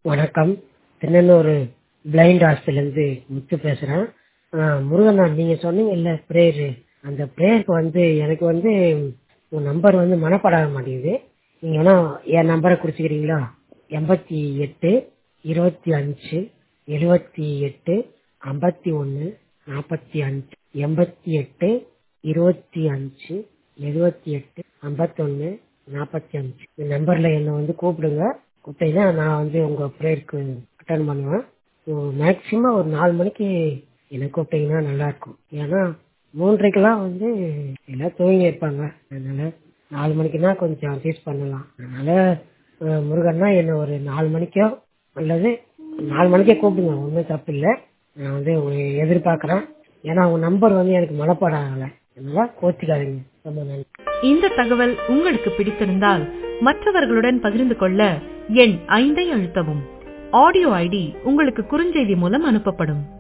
வணக்கம் திருநெல்வேலி பிளைண்ட் ஹாஸ்பிட்டல்லேருந்து முத்து பேசுகிறேன் முருகண்ணா நீங்கள் சொன்னீங்கல்ல ப்ரேயரு அந்த ப்ரேயருக்கு வந்து எனக்கு வந்து உங்கள் நம்பர் வந்து மனப்பாடம் ஆக மாட்டேங்குது நீங்கள் வேணா என் நம்பரை குறிச்சிக்கிறீங்களா எண்பத்தி எட்டு இருபத்தி அஞ்சு எழுபத்தி எட்டு ஐம்பத்தி ஒன்று நாற்பத்தி அஞ்சு எண்பத்தி எட்டு இருபத்தி அஞ்சு எழுபத்தி எட்டு ஐம்பத்தொன்று நாற்பத்தி அஞ்சு இந்த நம்பரில் என்னை வந்து கூப்பிடுங்க கூப்பிட்டீங்கன்னா நான் வந்து உங்கள் ப்ரேயருக்கு அட்டன் பண்ணுவேன் மேக்ஸிமம் ஒரு நாலு மணிக்கு என்னை கூப்பிட்டீங்கன்னா நல்லாயிருக்கும் ஏன்னா மூன்றரைக்கெல்லாம் வந்து எல்லாம் தூங்கி இருப்பாங்க அதனால் நாலு மணிக்குன்னா கொஞ்சம் அட்ஜஸ்ட் பண்ணலாம் அதனால் முருகண்ணா என்னை ஒரு நாலு மணிக்கோ அல்லது நாலு மணிக்கே கூப்பிடுங்க ஒன்றும் தப்பு இல்லை நான் வந்து உங்களை எதிர்பார்க்குறேன் ஏன்னா உங்கள் நம்பர் வந்து எனக்கு மனப்பாடம் ஆகலை அதனால் கோச்சிக்காதீங்க ரொம்ப நன்றி இந்த தகவல் உங்களுக்கு பிடித்திருந்தால் மற்றவர்களுடன் பகிர்ந்து கொள்ள எண் ஐந்தை அழுத்தவும் ஆடியோ ஐடி உங்களுக்கு குறுஞ்செய்தி மூலம் அனுப்பப்படும்